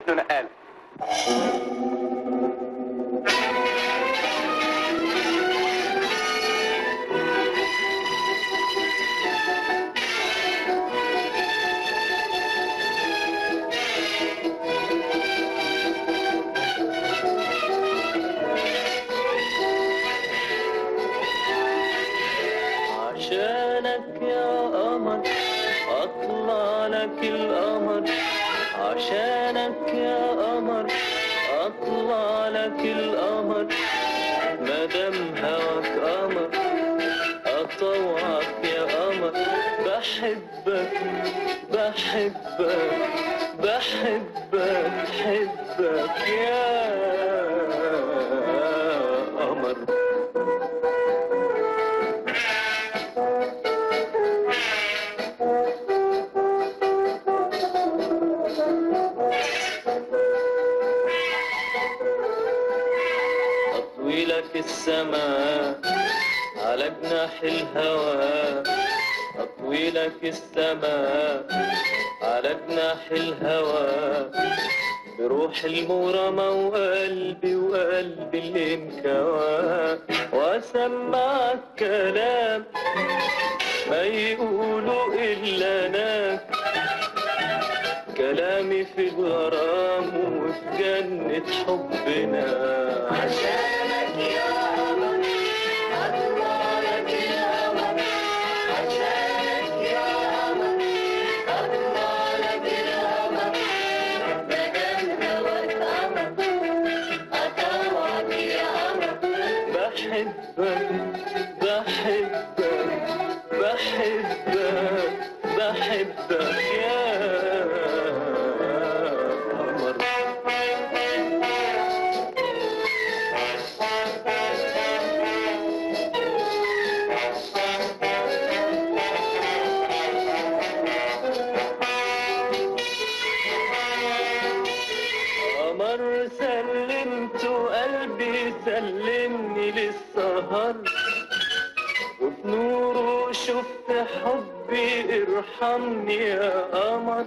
له نقاله عشانك يا قمر اطلع لك القمر عشانك يا قمر اطلع لك القمر مادام هواك قمر اطوعك يا قمر بحبك بحبك بحبك حبك يا قمر أطوي لك السماء على جناح الهوى أطوي لك السماء على جناح الهوى بروح المغرمة وقلبي وقلبي اللي انكوى وأسمعك كلام ما يقولوا إلا أناك كلامي في الغرام وفي جنة حبنا عشانك يا قمر أطلع لك القمر عشانك يا قمر أطلع لك القمر مدام هواك قمر أطوعك يا قمر بحبك بحبك بحبك بحبك يا قمر قمر سلمت قلبي سلمني للسهر وفي نوره شفت حبي ارحمني يا قمر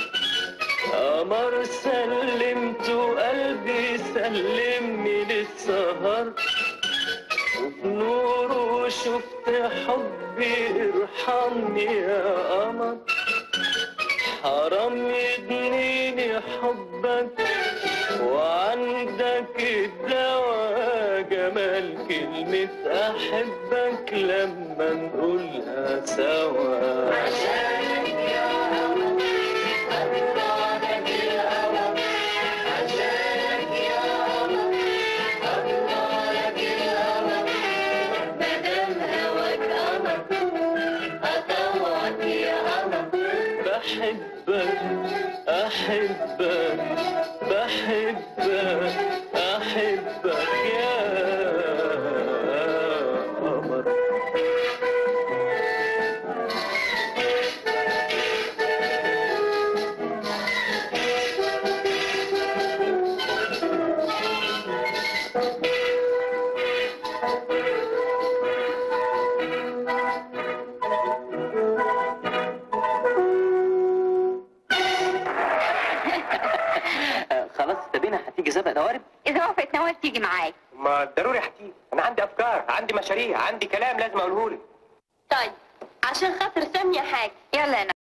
قمر سلمت قلبي سلمني للسهر وفي نوره شفت حبي ارحمني يا قمر حرام يدنيني حبك وعندك الدواء جمال كلمة أحبك لما نقولها سوا عشانك يا قمر أطلع لك القمر عشانك يا قمر أطلع لك القمر مدام هواك قمر أطوعك يا قمر بحبك أحبك بحبك أحبك يا قمر خلاص سابينا هتيجي سبق دوارب إذا وافقت نوال تيجي معاك ما ضروري هتيجي انا عندي افكار عندي مشاريع عندي كلام لازم اقوله لك طيب عشان خاطر سامية حاجة يلا يا